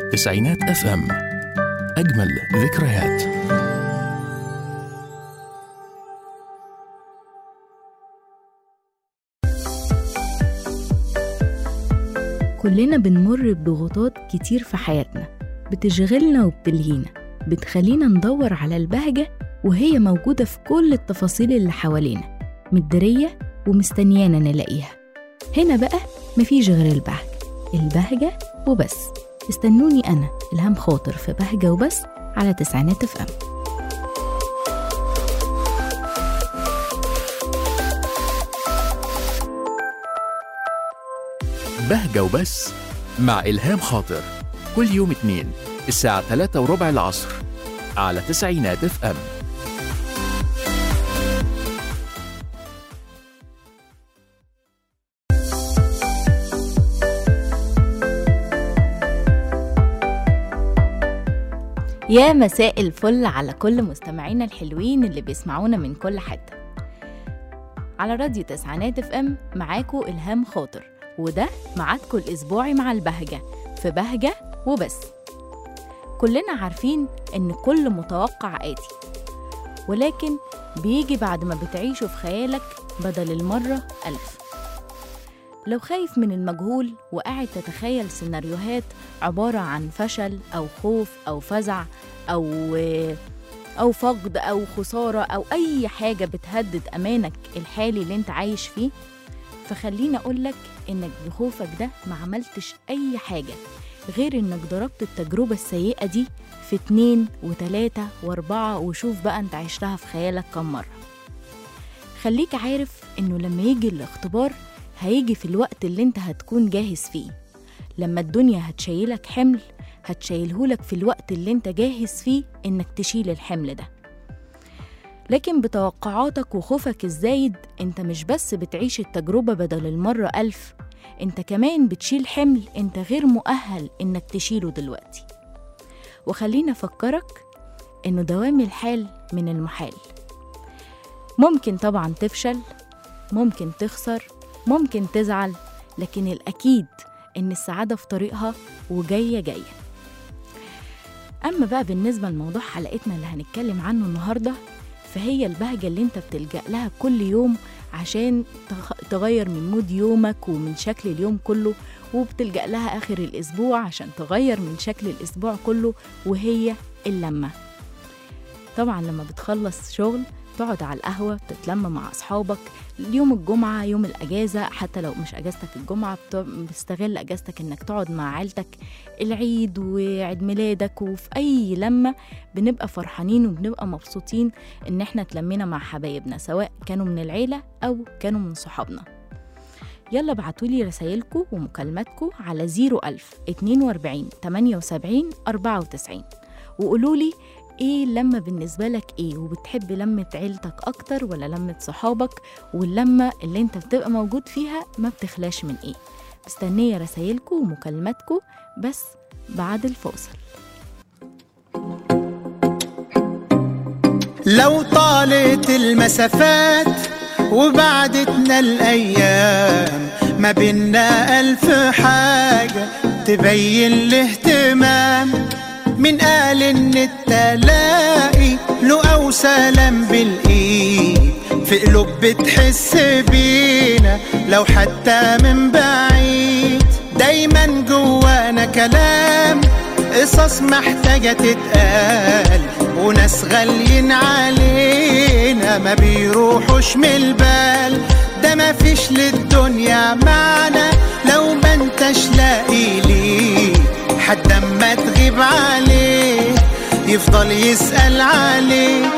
تسعينات اف ام اجمل ذكريات كلنا بنمر بضغوطات كتير في حياتنا بتشغلنا وبتلهينا بتخلينا ندور على البهجة وهي موجودة في كل التفاصيل اللي حوالينا متدارية ومستنيانا نلاقيها هنا بقى مفيش غير البهجة البهجة وبس استنوني أنا إلهام خاطر في بهجة وبس على تسعينات اف ام بهجة وبس مع إلهام خاطر كل يوم اثنين الساعة 3 وربع العصر على تسعينات اف ام يا مساء الفل على كل مستمعينا الحلوين اللي بيسمعونا من كل حتة على راديو تسعينات اف ام معاكو إلهام خاطر وده ميعادكو الأسبوعي مع البهجة في بهجة وبس كلنا عارفين إن كل متوقع آتي ولكن بيجي بعد ما بتعيشه في خيالك بدل المرة ألف لو خايف من المجهول وقاعد تتخيل سيناريوهات عبارة عن فشل أو خوف أو فزع أو أو فقد أو خسارة أو أي حاجة بتهدد أمانك الحالي اللي أنت عايش فيه فخليني أقولك إنك بخوفك ده ما عملتش أي حاجة غير إنك ضربت التجربة السيئة دي في اتنين وتلاتة وأربعة وشوف بقى أنت عشتها في خيالك كم مرة خليك عارف إنه لما يجي الاختبار هيجي في الوقت اللي انت هتكون جاهز فيه لما الدنيا هتشيلك حمل هتشيلهولك في الوقت اللي انت جاهز فيه انك تشيل الحمل ده لكن بتوقعاتك وخوفك الزايد انت مش بس بتعيش التجربة بدل المرة ألف انت كمان بتشيل حمل انت غير مؤهل انك تشيله دلوقتي وخلينا أفكرك انه دوام الحال من المحال ممكن طبعا تفشل ممكن تخسر ممكن تزعل لكن الأكيد إن السعادة في طريقها وجاية جاية أما بقى بالنسبة لموضوع حلقتنا اللي هنتكلم عنه النهاردة فهي البهجة اللي انت بتلجأ لها كل يوم عشان تغ- تغير من مود يومك ومن شكل اليوم كله وبتلجأ لها آخر الأسبوع عشان تغير من شكل الأسبوع كله وهي اللمة طبعا لما بتخلص شغل تقعد على القهوة بتتلم مع أصحابك يوم الجمعة يوم الأجازة حتى لو مش أجازتك الجمعة بت- بتستغل أجازتك إنك تقعد مع عيلتك العيد وعيد ميلادك وفي أي لمة بنبقى فرحانين وبنبقى مبسوطين إن إحنا اتلمينا مع حبايبنا سواء كانوا من العيلة أو كانوا من صحابنا يلا ابعتولي رسايلكم ومكالماتكم على 01000 42 78 94 وقولولي ايه اللمة بالنسبة لك ايه وبتحب لمة عيلتك اكتر ولا لمة صحابك واللمة اللي انت بتبقى موجود فيها ما بتخلاش من ايه مستنية رسايلكم ومكالماتكم بس بعد الفاصل لو طالت المسافات وبعدتنا الأيام ما بينا ألف حاجة تبين الاهتمام من قال إن التلاقي له أو سلام بالإيد في قلوب بتحس بينا لو حتى من بعيد دايما جوانا كلام قصص محتاجة تتقال وناس غاليين علينا ما بيروحوش من البال ده ما فيش للدنيا معنى لو ما انتش لاقي ليه حد اما تغيب عليه يفضل يسأل عليك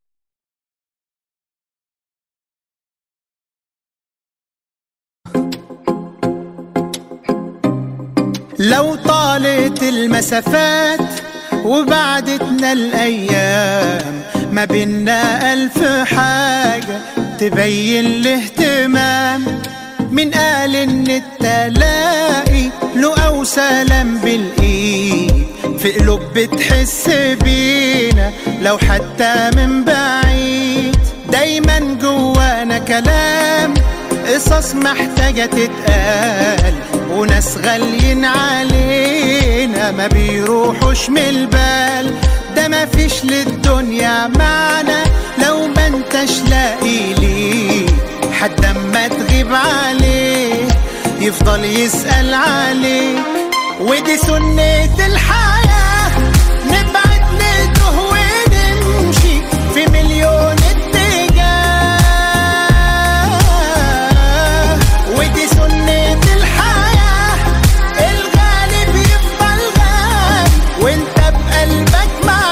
لو طالت المسافات وبعدتنا الأيام ما بينا ألف حاجة تبين الاهتمام من قال إن التلاقي له أو سلام بالإيد في قلوب بتحس بينا لو حتى من بعيد دايما جوانا كلام قصص محتاجة تتقال وناس غاليين علينا ما بيروحوش من البال ده ما فيش للدنيا معنى لو ما انتش لاقي ليه حد اما تغيب عليه يفضل يسأل عليك ودي سنة الحياة نبعد نتوه ونمشي في مليون اتجاه ودي سنة الحياة الغالب يفضل غالي وانت بقلبك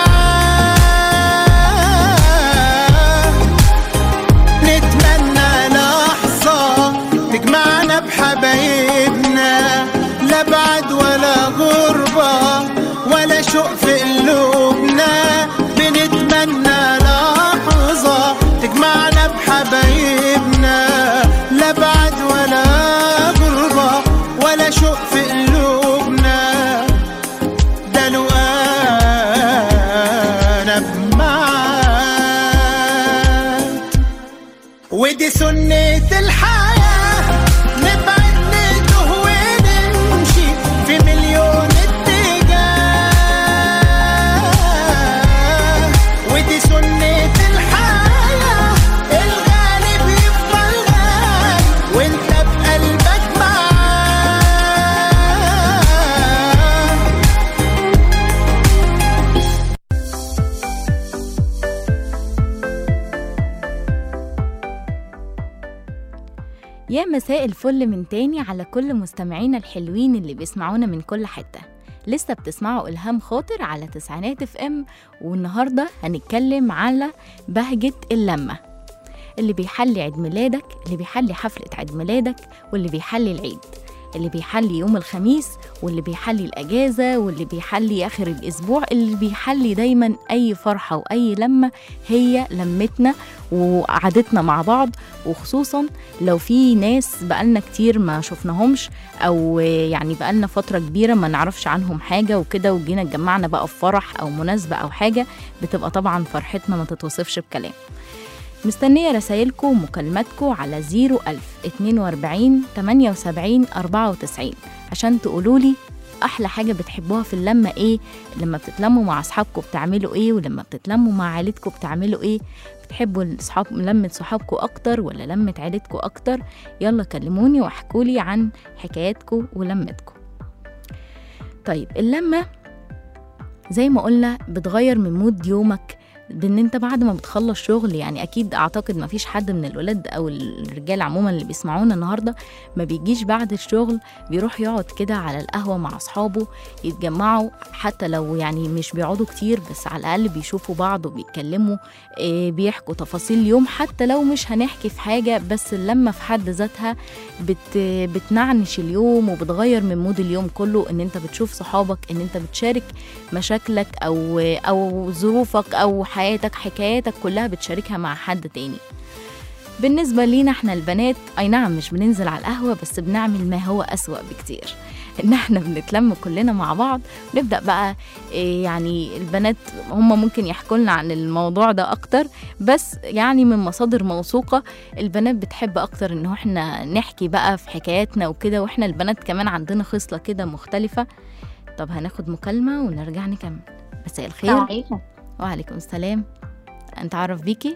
معاه نتمنى لحظة تجمعنا بحبايبنا لا بعد ولا غربة ولا شوق في قلوبنا بنتمنى لحظة تجمعنا بحبايبنا لا بعد ولا غربة ولا شوق في قلوبنا ده لو انا معاك ودي سنة الحياة نبعد نتوه ونمشي في مليون اتجاه ودي سنة الحياة الغالب يفضل غالي وانت بقلبك معاه يا مساء الفل من تاني على كل مستمعينا الحلوين اللي بيسمعونا من كل حتة لسه بتسمعوا إلهام خاطر على تسعينات اف ام والنهاردة هنتكلم على بهجة اللمة اللي بيحلي عيد ميلادك اللي بيحلي حفلة عيد ميلادك واللي بيحلي العيد اللي بيحلي يوم الخميس واللي بيحلي الأجازة واللي بيحلي آخر الأسبوع اللي بيحلي دايما أي فرحة وأي لمة هي لمتنا وقعدتنا مع بعض وخصوصا لو في ناس بقالنا كتير ما شفناهمش او يعني بقالنا فتره كبيره ما نعرفش عنهم حاجه وكده وجينا اتجمعنا بقى في فرح او مناسبه او حاجه بتبقى طبعا فرحتنا ما تتوصفش بكلام مستنية رسايلكم ومكالماتكم على 01000 42 78 94 عشان تقولولي أحلى حاجة بتحبوها في اللمة إيه لما بتتلموا مع أصحابكم بتعملوا إيه ولما بتتلموا مع عيلتكم بتعملوا إيه بتحبوا الصحاب لمة صحابكم أكتر ولا لمة عيلتكم أكتر يلا كلموني واحكولي عن حكاياتكم ولمتكم طيب اللمة زي ما قلنا بتغير من مود يومك بان انت بعد ما بتخلص شغل يعني اكيد اعتقد ما فيش حد من الولاد او الرجال عموما اللي بيسمعونا النهارده ما بيجيش بعد الشغل بيروح يقعد كده على القهوه مع اصحابه يتجمعوا حتى لو يعني مش بيقعدوا كتير بس على الاقل بيشوفوا بعض وبيتكلموا إيه بيحكوا تفاصيل اليوم حتى لو مش هنحكي في حاجه بس اللمه في حد ذاتها بت بتنعنش اليوم وبتغير من مود اليوم كله ان انت بتشوف صحابك ان انت بتشارك مشاكلك او او ظروفك او حياتك حكاياتك كلها بتشاركها مع حد تاني بالنسبة لينا احنا البنات اي نعم مش بننزل على القهوة بس بنعمل ما هو أسوأ بكتير ان احنا بنتلم كلنا مع بعض نبدأ بقى إيه يعني البنات هم ممكن يحكوا لنا عن الموضوع ده اكتر بس يعني من مصادر موثوقة البنات بتحب اكتر ان احنا نحكي بقى في حكاياتنا وكده واحنا البنات كمان عندنا خصلة كده مختلفة طب هناخد مكالمة ونرجع نكمل مساء الخير السلام عليكم وعليكم السلام نتعرف بيكي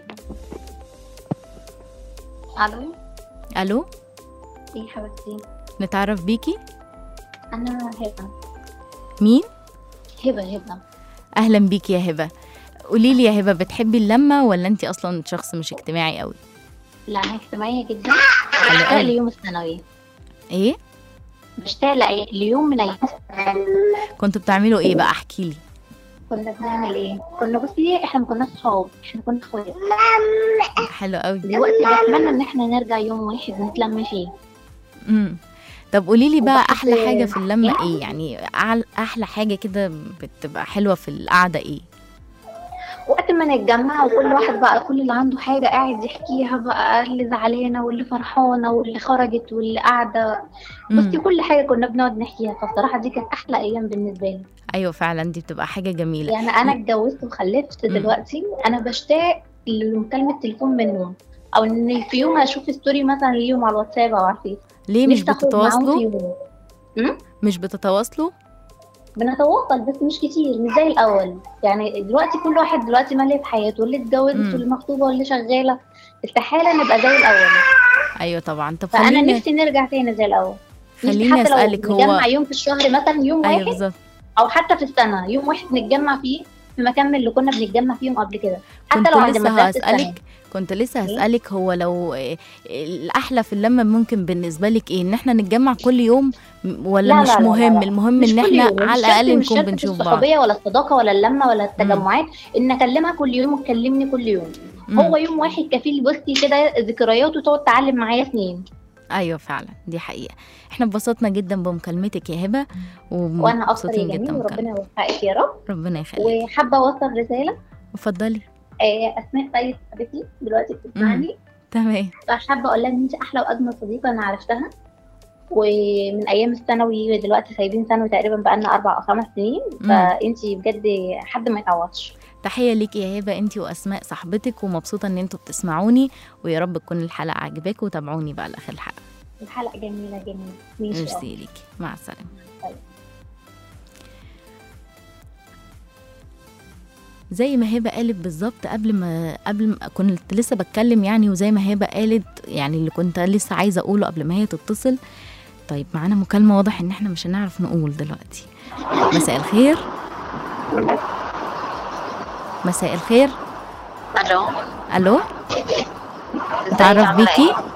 الو الو ايه حبيبتي نتعرف بيكي انا هبه مين هبه هبه اهلا بيكي يا هبه قولي لي يا هبه بتحبي اللمه ولا انت اصلا شخص مش اجتماعي قوي لا انا اجتماعيه جدا حلو بشتاق قوي. ليوم الثانويه ايه بشتاق لأي- ليوم من ايام كنتوا بتعملوا ايه بقى احكي لي كنا بنعمل ايه كنا بصي احنا ما كناش صحاب احنا كنا اخوات حلو قوي دلوقتي بتمنى ان احنا نرجع يوم واحد نتلم فيه امم طب قولي لي بقى وبحب- احلى حاجه في اللمه ايه يعني أعل- احلى حاجه كده بتبقى حلوه في القعده ايه وقت ما نتجمع وكل واحد بقى كل اللي عنده حاجة قاعد يحكيها بقى اللي زعلانة واللي فرحانة واللي خرجت واللي قاعدة بصي مم. كل حاجة كنا بنقعد نحكيها فبصراحة دي كانت أحلى أيام بالنسبة لي ايوه فعلا دي بتبقى حاجه جميله يعني أنا اتجوزت وخلفت مم. دلوقتي أنا بشتاق لمكالمة تليفون منهم أو إن في يوم أشوف ستوري مثلا ليهم على الواتساب أو على الفيس ليه مش نفسي أخرج معاهم في بتتواصلوا يوم مش بتتواصلوا بنتواصل بس مش كتير مش زي الاول يعني دلوقتي كل واحد دلوقتي مالي في حياته واللي اتجوزت مم. واللي مخطوبه واللي شغاله استحاله نبقى زي الاول ايوه طبعا طب فانا خليني نفسي نرجع تاني زي الاول نفسي خليني حتى لو اسالك هو نجمع يوم في الشهر مثلا يوم ايوه واحد بالظبط او حتى في السنه يوم واحد نتجمع فيه في مكان من اللي كنا بنتجمع فيهم قبل كده حتى كنت لو عند لسه مدرسه الثانوي هسألك كنت لسه إيه؟ هسألك هو لو إيه الأحلى في اللمة ممكن بالنسبة لك إيه إن إحنا نتجمع كل يوم م- ولا لا مش لا لا مهم لا لا. المهم مش إن كل إحنا يوم، مش على شرط- الأقل مش نكون شرط في بنشوف بعض الصحوبيه ولا الصداقه ولا اللمه ولا التجمعات ان اكلمها كل يوم وتكلمني كل يوم مم. هو يوم واحد كفيل بصي كده ذكريات وتقعد تعلم معايا سنين أيوه فعلا دي حقيقة إحنا اتبسطنا جدا بمكالمتك يا هبة وانا اكتر يا ومبسوطين جميل جدا وربنا بمكالمتك يوفقك يا رب ربنا يخليك وحابه اوصل رساله اتفضلي آه، اسماء سيد صاحبتي دلوقتي بتسمعني تمام فحابه اقول لها ان انت احلى واجمل صديقه انا عرفتها ومن ايام الثانوي دلوقتي سايبين ثانوي تقريبا بقالنا اربع او خمس سنين مم. فانت بجد حد ما يتعوضش تحية ليكي يا هبة انتي وأسماء صاحبتك ومبسوطة إن انتوا بتسمعوني ويا رب تكون الحلقة عجباكم وتابعوني بقى لآخر الحلقة الحلقه جميله جميله ماشي ميرسي ليكي مع السلامة طيب. زي ما هبه قالت بالظبط قبل ما قبل ما كنت لسه بتكلم يعني وزي ما هبه قالت يعني اللي كنت لسه عايزه اقوله قبل ما هي تتصل طيب معانا مكالمه واضح ان احنا مش هنعرف نقول دلوقتي مساء الخير مساء الخير الو الو ازيك نتعرف عاملة بيكي ايه؟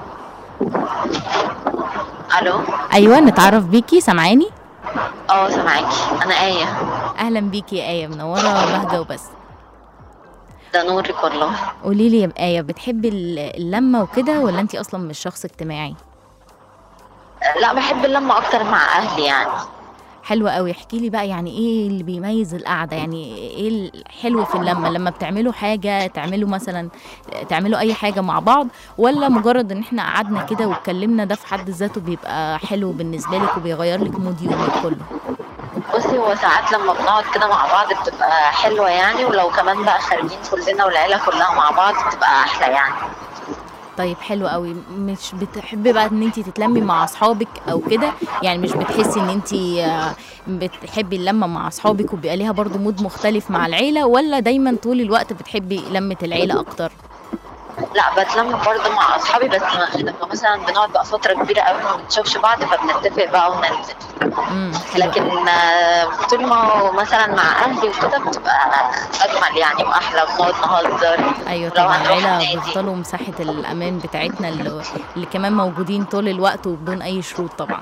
الو ايوه نتعرف بيكي سامعاني اه سامعاكي انا ايه اهلا بيكي يا ايه منوره بهجه وبس ده نورك والله قولي لي يا ايه بتحبي ال- اللمه وكده ولا انت اصلا مش شخص اجتماعي لا بحب اللمة اكتر مع اهلي يعني حلوة قوي احكي لي بقى يعني ايه اللي بيميز القعدة يعني ايه الحلو في اللمة لما بتعملوا حاجة تعملوا مثلا تعملوا اي حاجة مع بعض ولا مجرد ان احنا قعدنا كده واتكلمنا ده في حد ذاته بيبقى حلو بالنسبة لك وبيغير لك مود يومك كله بصي هو ساعات لما بنقعد كده مع بعض بتبقى حلوة يعني ولو كمان بقى خارجين كلنا والعيلة كلها مع بعض بتبقى احلى يعني طيب حلو قوي مش بتحبي بقى ان انت تتلمي مع اصحابك او كده يعني مش بتحسي ان انت بتحبي اللمه مع اصحابك وبيبقى ليها برضو مود مختلف مع العيله ولا دايما طول الوقت بتحبي لمه العيله اكتر لا بتلم برضه مع اصحابي بس لما مثلا بنقعد بقى فترة كبيرة قوي ما بنشوفش بعض فبنتفق بقى وننزل امم حلو لكن آه، طول ما هو مثلا مع اهلي وكده بتبقى اجمل يعني واحلى وبنقعد نهزر ايوه لو طبعا هنروح العيله النادي. بيفضلوا مساحه الامان بتاعتنا اللي, اللي كمان موجودين طول الوقت وبدون اي شروط طبعا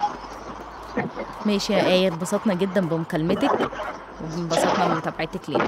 ماشي يا ايه اتبسطنا جدا بمكالمتك وانبسطنا من متابعتك لينا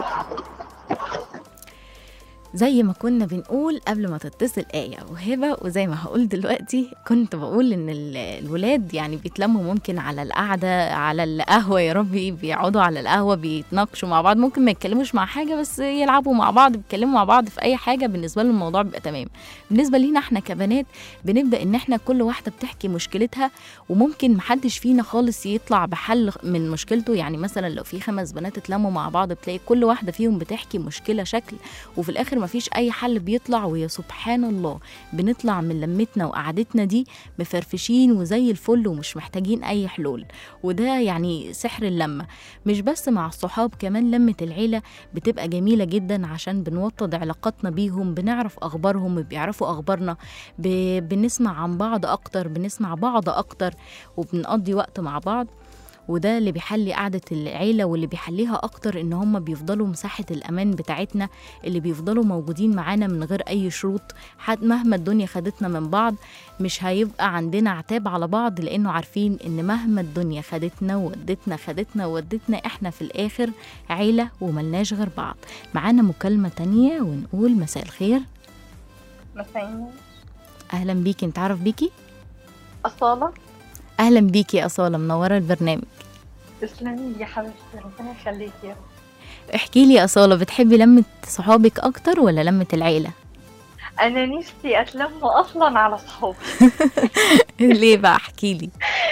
زي ما كنا بنقول قبل ما تتصل آية وهبة وزي ما هقول دلوقتي كنت بقول إن ال- الولاد يعني بيتلموا ممكن على القعدة على القهوة يا ربي بيقعدوا على القهوة بيتناقشوا مع بعض ممكن ما يتكلموش مع حاجة بس يلعبوا مع بعض بيتكلموا مع بعض في أي حاجة بالنسبة لهم الموضوع بيبقى تمام بالنسبة لينا احنا كبنات بنبدأ إن احنا كل واحدة بتحكي مشكلتها وممكن محدش فينا خالص يطلع بحل من مشكلته يعني مثلا لو في خمس بنات اتلموا مع بعض بتلاقي كل واحدة فيهم بتحكي مشكلة شكل وفي الاخر مفيش اي حل بيطلع ويا سبحان الله بنطلع من لمتنا وقعدتنا دي مفرفشين وزي الفل ومش محتاجين اي حلول وده يعني سحر اللمه مش بس مع الصحاب كمان لمه العيله بتبقى جميله جدا عشان بنوطد علاقاتنا بيهم بنعرف اخبارهم بيعرفوا اخبارنا ب... بنسمع عن بعض اكتر بنسمع بعض اكتر وبنقضي وقت مع بعض وده اللي بيحلي قعدة العيلة واللي بيحليها أكتر إن هم بيفضلوا مساحة الأمان بتاعتنا اللي بيفضلوا موجودين معانا من غير أي شروط حد مهما الدنيا خدتنا من بعض مش هيبقى عندنا عتاب على بعض لأنه عارفين إن مهما الدنيا خدتنا وودتنا خدتنا وودتنا إحنا في الآخر عيلة وملناش غير بعض معانا مكالمة تانية ونقول مساء الخير مساء أهلا بيكي نتعرف بيكي أصالة أهلا بيكي يا أصالة منورة البرنامج تسلمي يا حبيبتي ربنا يخليكي يا رب احكي لي يا أصالة بتحبي لمة صحابك أكتر ولا لمة العيلة؟ أنا نفسي أتلم أصلا على صحابي ليه بقى احكي لي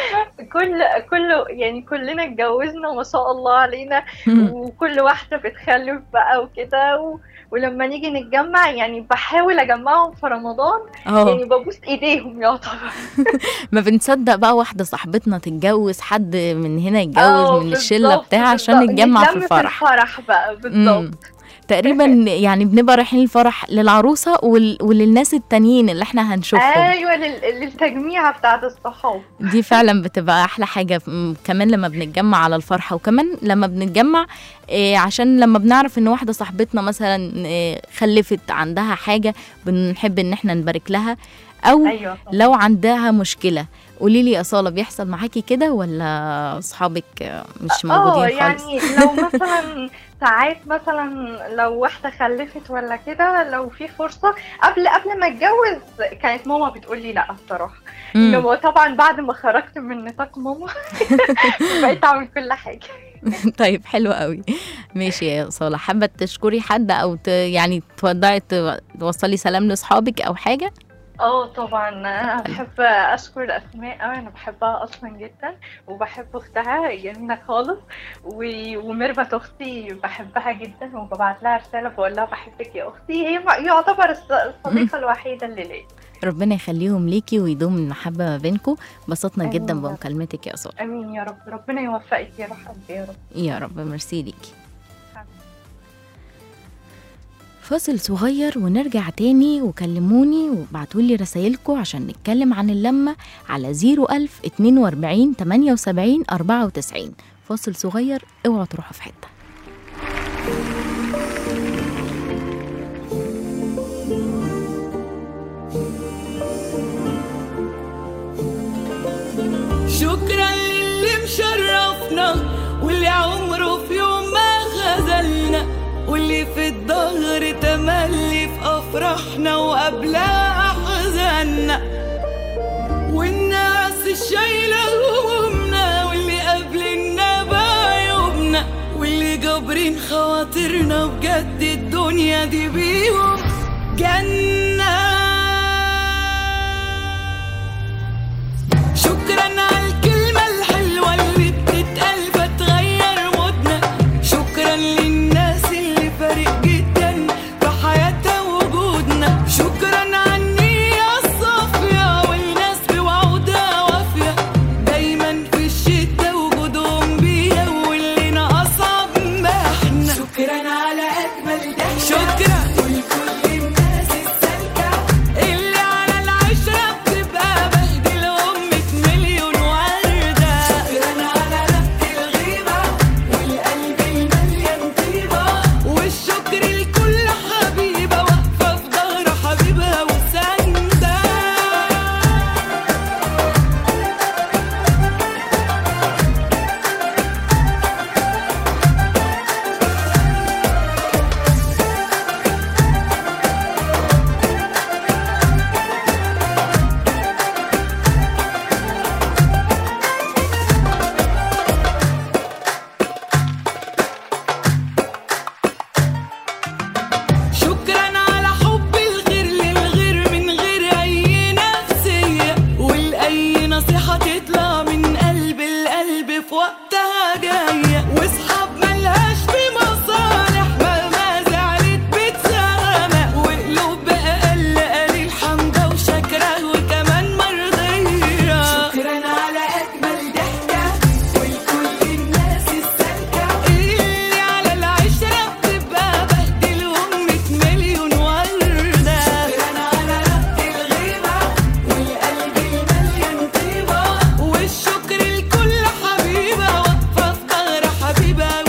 كل كله يعني كلنا اتجوزنا ما شاء الله علينا وكل واحدة بتخلف بقى وكده و... ولما نيجي نتجمع يعني بحاول اجمعهم في رمضان اه يعني ببوس ايديهم يعتبر ما بنصدق بقى واحده صاحبتنا تتجوز حد من هنا آه، يتجوز من الشله بالظبط، بتاعها عشان بالظبط. نتجمع في نتلم الفرح في الفرح بقى مم. بالظبط تقريبا يعني بنبقى رايحين الفرح للعروسه وال... وللناس التانيين اللي احنا هنشوفهم ايوه لل... للتجميعة بتاعت الصحاب دي فعلا بتبقى احلى حاجه م- كمان لما بنتجمع على الفرحه وكمان لما بنتجمع إيه عشان لما بنعرف ان واحده صاحبتنا مثلا إيه خلفت عندها حاجه بنحب ان احنا نبارك لها او ايوه طبعا. لو عندها مشكله قولي لي يا صاله بيحصل معاكي كده ولا اصحابك آه، مش اه موجودين خالص يعني لو مثلا ساعات مثلا لو واحدة خلفت ولا كده لو في فرصة قبل قبل ما اتجوز كانت ماما بتقول لي لا الصراحة مم. انما طبعا بعد ما خرجت من نطاق ماما بقيت اعمل كل حاجة طيب حلو قوي ماشي يا صالة حابة تشكري حد أو ت... يعني تودعي ت- توصلي سلام لأصحابك أو حاجة اه طبعا انا بحب اشكر اسماء قوي انا بحبها اصلا جدا وبحب اختها جميله خالص و... وميرفت اختي بحبها جدا وببعت لها رساله بقول لها بحبك يا اختي هي يعتبر الص- الصديقه الوحيده اللي ليا ربنا يخليهم ليكي ويدوم المحبة ما بينكم بسطنا آمين جدا يا رب. بمكالمتك يا صالة امين يا رب ربنا يوفقك يا روح قلبي يا رب يا رب ميرسي ليكي فاصل صغير ونرجع تاني وكلموني وابعتولي رسايلكم عشان نتكلم عن اللمة على 01000 42 78 94 فاصل صغير اوعوا تروحوا في حتة شكرا للي مشرفنا واللي عمره في يوم ما خذلنا واللي في الظهر تملي في افراحنا وقبلها احزاننا والناس الشايله همومنا واللي قابلنا بعيوبنا واللي جابرين خواطرنا بجد الدنيا دي بيهم جنه شكرا على الكلمة الحلوة اللي بتتقال فتغير مودنا شكرا للناس اللي فارق جدا في حياتها وجودنا شكرا على النية الصافية والناس بوعودها وافية دايما في الشتا وجودهم بيها واللي أصعب ما احنا شكرا على أجمل ضحكة شكرا ولكل الناس السالكة اللي على العشرة بتبقى بهدلهم مية مليون وردة شكرا على ربط الغيبة والقلب المليان طيبة والشكر لكل حبيبة واقفة في ظهر حبيبها وساندة شكرا على حب الغير للغير من غير اي نفسية والاي نصيحة تطلع من قلب القلب في وقتها جاية واصحاب ملهاش في مصالح مهما زعلت بتسامح وقلوب بأقل قليل حمدة وشكرة وكمان مرضية شكرا على أجمل ضحكة ولكل الناس السالكة اللي على العشرة بتبقى بهدلهم مية مليون وردة شكرا على ربط الغيبة والقلب المليان طيبة والشكر لكل حبيبة واقفة في ظهر حبيبة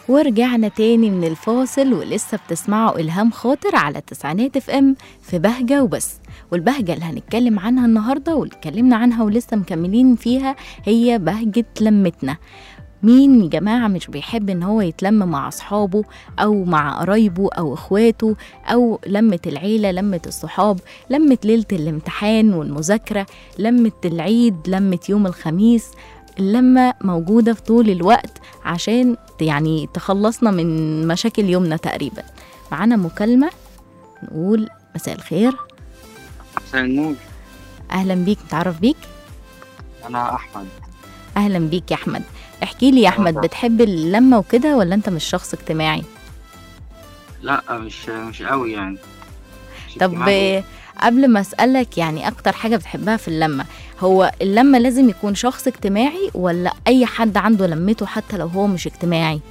ورجعنا تاني من الفاصل ولسه بتسمعوا إلهام خاطر على تسعينات اف ام في بهجة وبس والبهجة اللي هنتكلم عنها النهاردة واللي اتكلمنا عنها ولسه مكملين فيها هي بهجة لمتنا مين يا جماعة مش بيحب ان هو يتلم مع اصحابه او مع قرايبه او اخواته او لمة العيلة لمة الصحاب لمة ليلة الامتحان والمذاكرة لمة العيد لمة يوم الخميس اللمة موجودة في طول الوقت عشان يعني تخلصنا من مشاكل يومنا تقريبا معانا مكالمة نقول مساء الخير مساء النور أهلا بيك نتعرف بيك انا احمد أهلا بيك يا أحمد احكي لي يا أحمد طبعا. بتحب اللمة وكده ولا أنت مش شخص اجتماعي لا مش مش قوي يعني مش طب اجتماعي. آه، قبل ما أسألك يعني أكتر حاجة بتحبها في اللمة هو اللمة لازم يكون شخص اجتماعي ولا أي حد عنده لمته حتى لو هو مش اجتماعي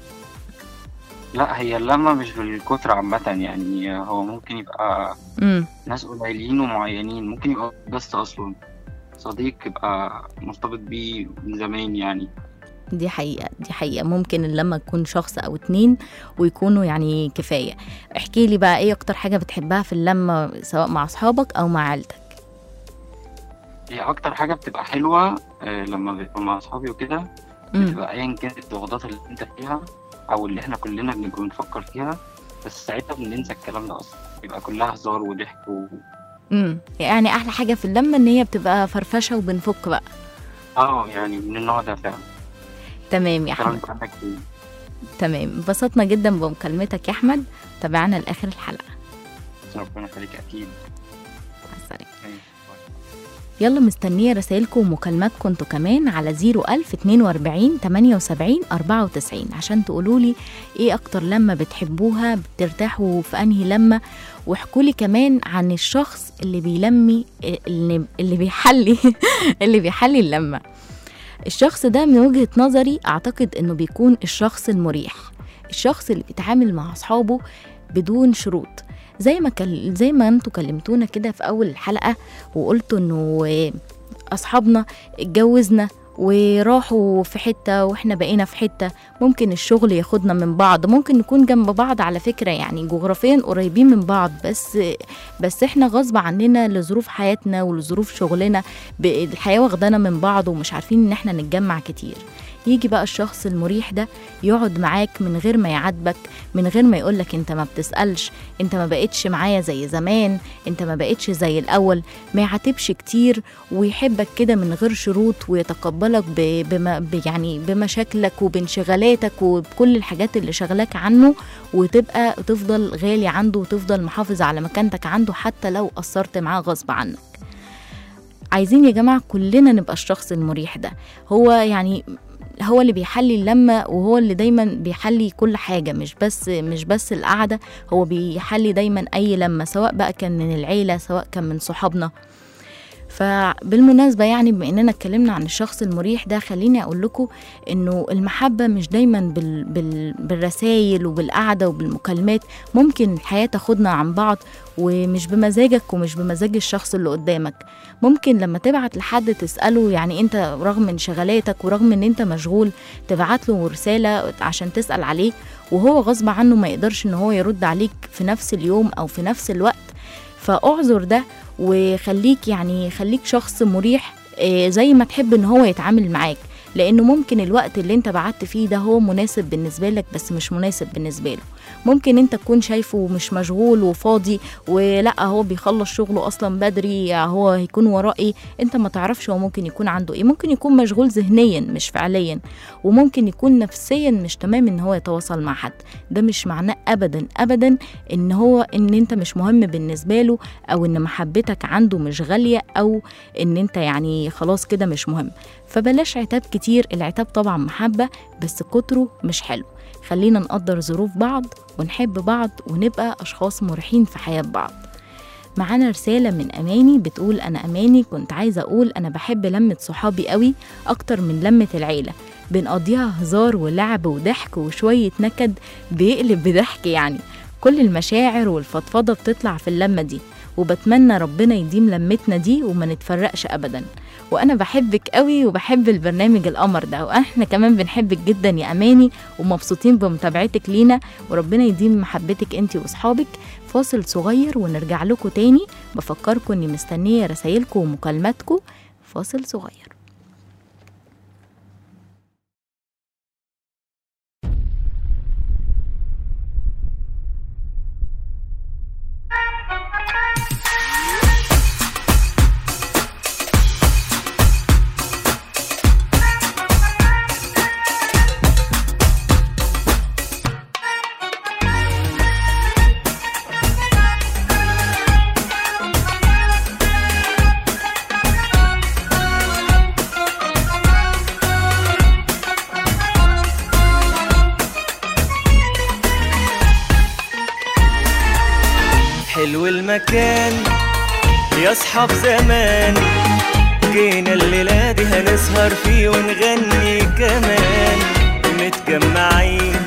لا هي اللمة مش بالكتر عامة يعني هو ممكن يبقى امم ناس قليلين ومعينين ممكن يبقى بس اصلا صديق يبقى مرتبط بيه من زمان يعني دي حقيقة دي حقيقة ممكن لما تكون شخص أو اتنين ويكونوا يعني كفاية احكي لي بقى ايه أكتر حاجة بتحبها في اللمة سواء مع أصحابك أو مع عيلتك هي اكتر حاجة بتبقى حلوة آه، لما ببقى مع اصحابي وكده مم. بتبقى ايا كانت الضغوطات اللي انت فيها او اللي احنا كلنا بنبقى بنفكر فيها بس ساعتها بننسى الكلام ده اصلا بيبقى كلها هزار وضحك و... امم يعني أحلى حاجة في اللمة إن هي بتبقى فرفشة وبنفك بقى اه يعني من النوع ده فعلا تمام يا الكلام أحمد ده عندك فيه. تمام انبسطنا جدا بمكالمتك يا أحمد تابعنا لآخر الحلقة ربنا يخليك اكيد مع السلامة ماشي. يلا مستنية رسائلكم ومكالماتكم انتوا كمان على 01000 42 78 94 عشان تقولوا لي ايه اكتر لمة بتحبوها بترتاحوا في انهي لمة واحكوا لي كمان عن الشخص اللي بيلمي اللي, اللي بيحلي اللي بيحلي اللمة الشخص ده من وجهة نظري اعتقد انه بيكون الشخص المريح الشخص اللي بيتعامل مع اصحابه بدون شروط زي ما كل... زي ما انتوا كلمتونا كده في اول الحلقه وقلتوا انه آه، اصحابنا اتجوزنا وراحوا في حته واحنا بقينا في حته ممكن الشغل ياخدنا من بعض ممكن نكون جنب بعض على فكره يعني جغرافيا قريبين من بعض بس بس احنا غصب عننا لظروف حياتنا ولظروف شغلنا ب- الحياه واخدانا من بعض ومش عارفين ان احنا نتجمع كتير يجي بقى الشخص المريح ده يقعد معاك من غير ما يعاتبك من غير ما يقولك انت ما بتسألش انت ما بقتش معايا زي زمان انت ما بقتش زي الاول ما يعاتبش كتير ويحبك كده من غير شروط ويتقبلك ب... بما... ب... يعني بمشاكلك وبانشغالاتك وبكل الحاجات اللي شغلاك عنه وتبقى تفضل غالي عنده وتفضل محافظ على مكانتك عنده حتى لو قصرت معاه غصب عنك عايزين يا جماعة كلنا نبقى الشخص المريح ده هو يعني هو اللي بيحلي اللمة وهو اللي دايما بيحلي كل حاجة مش بس مش بس القعدة هو بيحلي دايما أي لمة سواء بقى كان من العيلة سواء كان من صحابنا فبالمناسبة يعني بما إننا اتكلمنا عن الشخص المريح ده خليني أقول لكم إنه المحبة مش دايما بال بال بالرسايل وبالقعدة وبالمكالمات ممكن الحياة تاخدنا عن بعض ومش بمزاجك ومش بمزاج الشخص اللي قدامك ممكن لما تبعت لحد تسأله يعني انت رغم انشغالاتك ورغم ان انت مشغول تبعت له رسالة عشان تسأل عليه وهو غصب عنه ما يقدرش ان هو يرد عليك في نفس اليوم او في نفس الوقت فاعذر ده وخليك يعني خليك شخص مريح آه، زي ما تحب ان هو يتعامل معاك لانه ممكن الوقت اللي انت بعت فيه ده هو مناسب بالنسبه لك بس مش مناسب بالنسبه له ممكن انت تكون شايفه مش مشغول وفاضي ولا هو بيخلص شغله اصلا بدري هو هيكون وراه ايه انت ما تعرفش هو ممكن يكون عنده ايه ممكن يكون مشغول ذهنيا مش فعليا وممكن يكون نفسيا مش تمام ان هو يتواصل مع حد ده مش معناه ابدا ابدا ان هو ان انت مش مهم بالنسبه له او ان محبتك عنده مش غاليه او ان انت يعني خلاص كده مش مهم فبلاش عتاب كتير العتاب طبعا محبه بس كتره مش حلو خلينا نقدر ظروف بعض ونحب بعض ونبقى أشخاص مريحين في حياة بعض معانا رسالة من أماني بتقول أنا أماني كنت عايزة أقول أنا بحب لمة صحابي قوي أكتر من لمة العيلة بنقضيها هزار ولعب وضحك وشوية نكد بيقلب بضحك يعني كل المشاعر والفضفضة بتطلع في اللمة دي وبتمنى ربنا يديم لمتنا دي وما نتفرقش أبدا وانا بحبك قوي وبحب البرنامج القمر ده واحنا كمان بنحبك جدا يا اماني ومبسوطين بمتابعتك لينا وربنا يديم محبتك انت واصحابك فاصل صغير ونرجع لكم تاني بفكركم اني مستنيه رسايلكم ومكالماتكم فاصل صغير حلو المكان يا اصحاب زمان جينا الليلة دي هنسهر فيه ونغني كمان متجمعين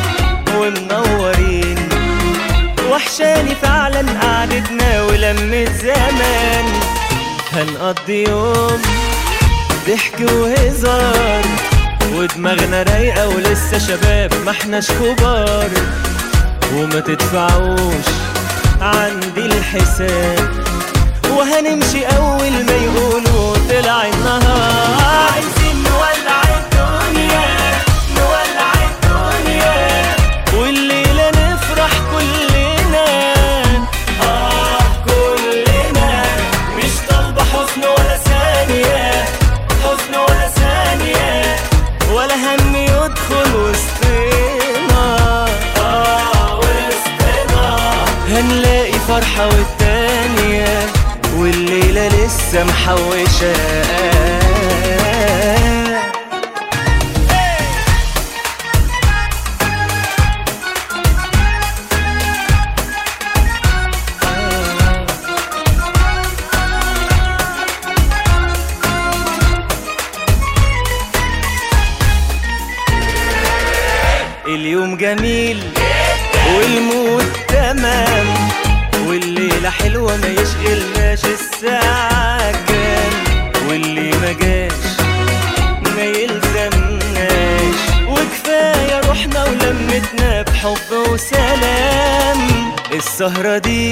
ومنورين وحشاني فعلا قعدتنا ولمة زمان هنقضي يوم ضحك وهزار ودماغنا رايقة ولسه شباب ما احناش كبار وما تدفعوش عندي الحساب وهنمشي اول ما يقولوا طلع النهار عايزين نولع الدنيا نولع الدنيا والليلة نفرح كلنا اه كلنا مش طالبة حزن ولا ثانية حزن ولا ثانية ولا هم يدخل وسطنا اه وسطنا هنلاقي فرحة والتانية والليلة لسه محوشة اليوم جميل والمود تمام والليلة حلوة ما يشغلناش الساعة كام واللي ما جاش ما يلزمناش وكفاية روحنا ولمتنا بحب وسلام السهرة دي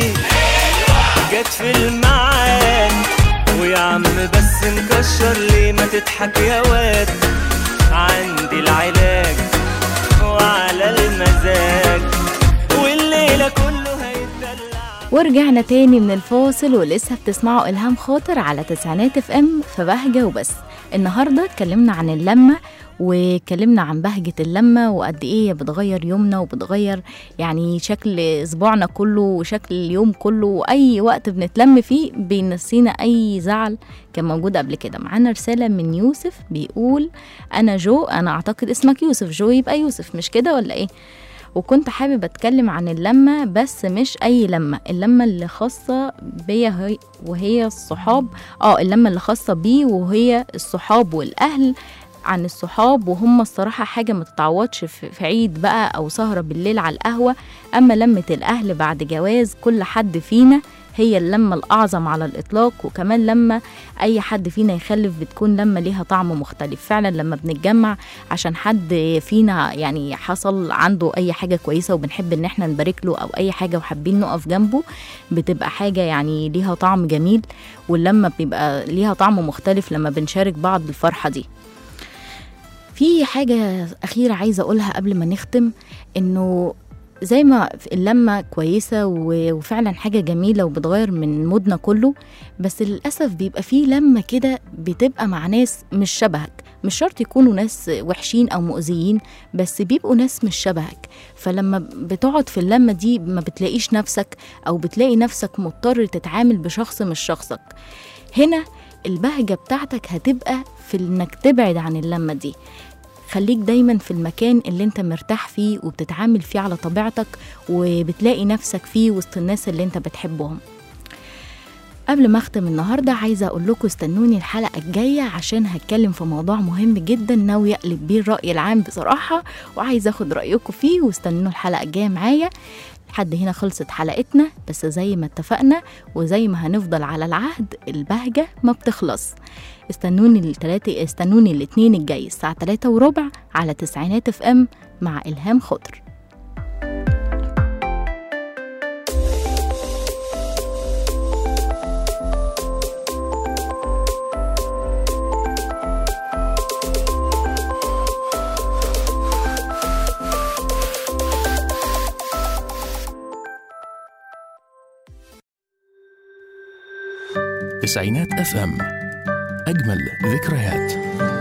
جت في الميعاد ويا عم بس مكشر ليه ما تضحك يا واد عندي العلاج وعلى المزاج والليلة كله هيتدلع ورجعنا تاني من الفاصل ولسه بتسمعوا إلهام خاطر على تسعينات اف ام في بهجة وبس النهاردة اتكلمنا عن اللمة واتكلمنا عن بهجة اللمة وقد ايه هي بتغير يومنا وبتغير يعني شكل اسبوعنا كله وشكل اليوم كله واي وقت بنتلم فيه بينسينا اي زعل كان موجود قبل كده معانا رسالة من يوسف بيقول انا جو انا اعتقد اسمك يوسف جو يبقى يوسف مش كده ولا ايه وكنت حابب اتكلم عن اللمة بس مش اي لمة اللمة اللي خاصة بيا هي وهي الصحاب اه اللمة اللي خاصة بيه وهي الصحاب والاهل عن الصحاب وهم الصراحة حاجة ما تتعوضش في في عيد بقى أو سهرة بالليل على القهوة أما لمة الأهل بعد جواز كل حد فينا هي اللمة الأعظم على الإطلاق وكمان لما أي حد فينا يخلف بتكون لمة ليها طعم مختلف فعلا لما بنتجمع عشان حد فينا يعني حصل عنده أي حاجة كويسة وبنحب إن احنا نبارك له أو أي حاجة وحابين نقف جنبه بتبقى حاجة يعني ليها طعم جميل واللمة بيبقى ليها طعم مختلف لما بنشارك بعض الفرحة دي في حاجة أخيرة عايزة أقولها قبل ما نختم إنه زي ما اللمة كويسة و- وفعلا حاجة جميلة وبتغير من مودنا كله بس للأسف بيبقى فيه لمة كده بتبقى مع ناس مش شبهك مش شرط يكونوا ناس وحشين أو مؤذيين بس بيبقوا ناس مش شبهك فلما بتقعد في اللمة دي ما بتلاقيش نفسك أو بتلاقي نفسك مضطر تتعامل بشخص مش شخصك هنا البهجة بتاعتك هتبقى في إنك تبعد عن اللمة دي خليك دايما في المكان اللي انت مرتاح فيه وبتتعامل فيه على طبيعتك وبتلاقي نفسك فيه وسط الناس اللي انت بتحبهم قبل ما اختم النهارده عايزه اقول لكم استنوني الحلقه الجايه عشان هتكلم في موضوع مهم جدا ناوي اقلب بيه الراي العام بصراحه وعايزه اخد رايكم فيه واستنونوا الحلقه الجايه معايا لحد هنا خلصت حلقتنا بس زي ما اتفقنا وزي ما هنفضل على العهد البهجه ما بتخلص استنوني التلاتة استنوني الاثنين الجاي الساعه 3 وربع على تسعينات اف ام مع الهام خضر تسعينات اف ام اجمل ذكريات